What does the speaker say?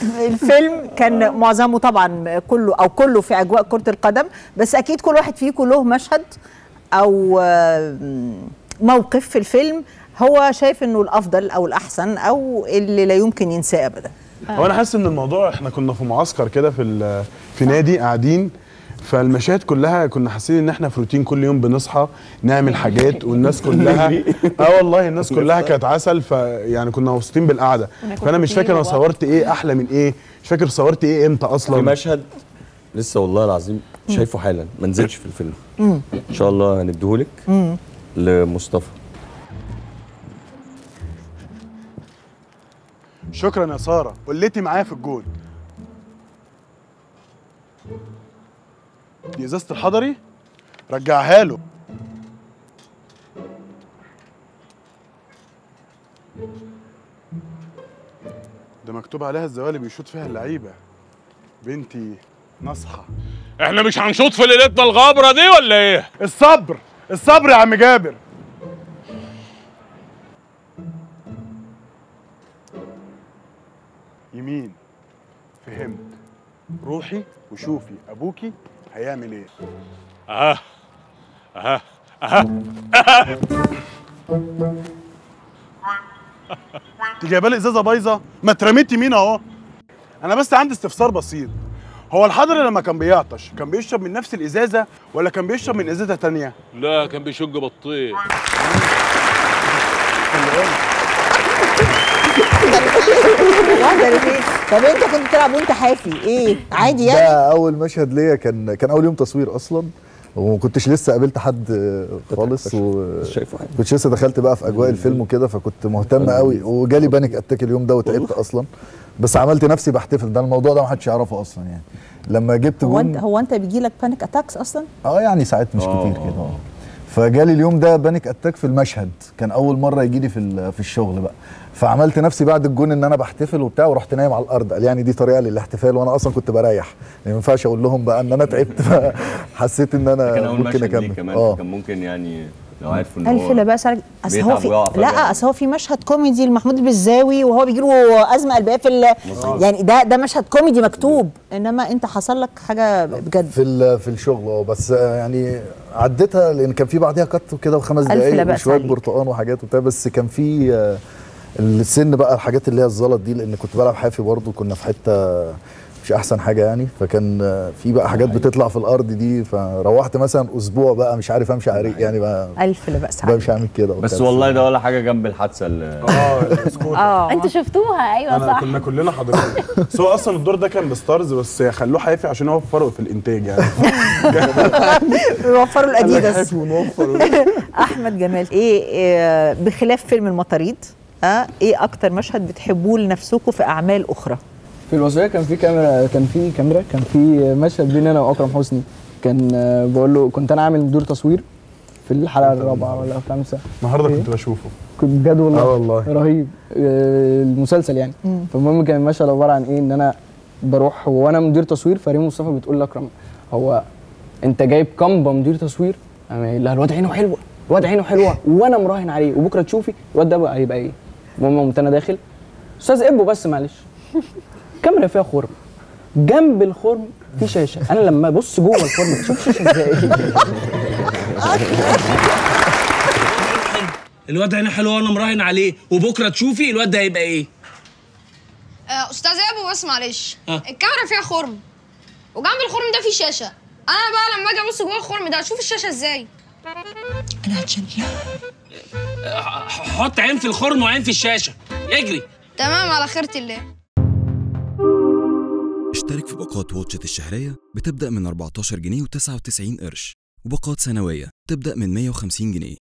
الفيلم كان معظمه طبعا كله او كله في اجواء كره القدم بس اكيد كل واحد فيكم له مشهد او آه، موقف في الفيلم هو شايف انه الافضل او الاحسن او اللي لا يمكن ينساه ابدا هو انا حاسس ان الموضوع احنا كنا في معسكر كده في ال- في نادي قاعدين فالمشاهد كلها كنا حاسين ان احنا في روتين كل يوم بنصحى نعمل حاجات والناس كلها اه والله الناس كلها كانت عسل فيعني كنا مبسوطين بالقعده فانا مش فاكر انا صورت ايه احلى من ايه مش فاكر صورت ايه امتى في اصلا مشهد لسه والله العظيم شايفه حالا ما نزلش في الفيلم ان شاء الله هنديهولك لمصطفى شكرا يا ساره قلتي معايا في الجول دي ازازه الحضري رجعها له ده مكتوب عليها الزوالي بيشوط فيها اللعيبه بنتي نصحى احنا مش هنشوط في ليلتنا الغابره دي ولا ايه الصبر الصبر يا عم جابر يمين فهمت روحي وشوفي ابوكي هيعمل ايه اها اها انت جايبه لي ازازه بايظه ما اترميت يمين اهو انا بس عندي استفسار بسيط هو الحضري لما كان بيعطش كان بيشرب من نفس الازازه ولا كان بيشرب من ازازه تانية لا كان بيشق بطيخ واحده الاثنين طب انت كنت بتلعب وانت حافي ايه عادي يعني ده اول مشهد ليا كان كان اول يوم تصوير اصلا وما كنتش لسه قابلت حد خالص و شايفه حاجه كنتش لسه دخلت بقى في اجواء الفيلم وكده فكنت مهتم قوي وجالي بانيك اتاك اليوم ده وتعبت اصلا بس عملت نفسي بحتفل ده الموضوع ده ما حدش يعرفه اصلا يعني لما جبت هو انت جون هو انت بيجي لك بانيك اتاكس اصلا اه يعني ساعات مش آه. كتير كده اه فجالي اليوم ده بانيك اتاك في المشهد كان اول مره يجي لي في ال- في الشغل بقى فعملت نفسي بعد الجون ان انا بحتفل وبتاع ورحت نايم على الارض قال يعني دي طريقه للاحتفال وانا اصلا كنت بريح يعني ما ينفعش اقول لهم بقى ان انا تعبت فحسيت ان انا كان اول ممكن مشهد ليه اكمل كمان كان ممكن يعني لو عارف ان الف هو لا باس عليك اصل هو بيتعب في ويقع فجأة. لا اصل هو في مشهد كوميدي لمحمود البزاوي وهو بيجي له ازمه قلبيه في ال... يعني ده ده مشهد كوميدي مكتوب انما انت حصل لك حاجه بجد في ال- في الشغل اه بس آه، يعني عديتها لان كان في بعديها كت كده وخمس ألف لا دقايق بأس وشويه عليك. برتقان وحاجات وبتاع بس كان في آه، السن بقى الحاجات اللي هي الزلط دي لان كنت بلعب حافي برضو كنا في حته مش احسن حاجه يعني فكان آه، في بقى حاجات بتطلع في الارض دي فروحت مثلا اسبوع بقى مش عارف امشي على ريق يعني بقى الف لا باس عليك بمشي اعمل كده بس وبتاع. والله ده ولا حاجه جنب الحادثه اللي اه السكوتر اه انتوا شفتوها ايوه انا صح كنا كلنا حاضرين بس هو اصلا الدور ده كان بستارز بس خلوه حافي عشان يوفروا في الانتاج يعني يوفروا الاديداس حافي ونوفر احمد جمال ايه, إيه بخلاف فيلم المطاريد اه ايه اكتر مشهد بتحبوه لنفسكم في اعمال اخرى في الوصيه كان في كاميرا كان في كاميرا كان في مشهد بيني انا واكرم حسني كان آه، بقول له كنت انا عامل دور تصوير في الحلقه الرابعه ولا الخامسه النهارده كنت بشوفه كنت بجد والله اه والله. رهيب آه، المسلسل يعني فالمهم كان المشهد عباره عن ايه ان انا بروح وانا مدير تصوير فريم مصطفى بتقول لاكرم هو انت جايب كامبا مدير تصوير انا قايل لها الواد عينه حلوه الواد عينه حلوه وانا مراهن عليه وبكره تشوفي الواد ده بقى هيبقى ايه المهم قمت انا داخل استاذ ابو بس معلش الكاميرا فيها خرم جنب الخرم في شاشه انا لما ابص جوه الخرم اشوف شاشه ازاي الواد عينه حلوه وانا مراهن عليه وبكره تشوفي الواد ده هيبقى ايه آه، استاذ ابو بس معلش آه. الكاميرا فيها خرم وجنب الخرم ده في شاشه انا بقى لما اجي ابص جوه الخرم ده اشوف الشاشه ازاي ح- حط عين في الخرم وعين في الشاشه اجري تمام على خيرة الله اشترك في باقات واتشت الشهرية بتبدأ من 14 جنيه و99 قرش وباقات سنوية تبدأ من 150 جنيه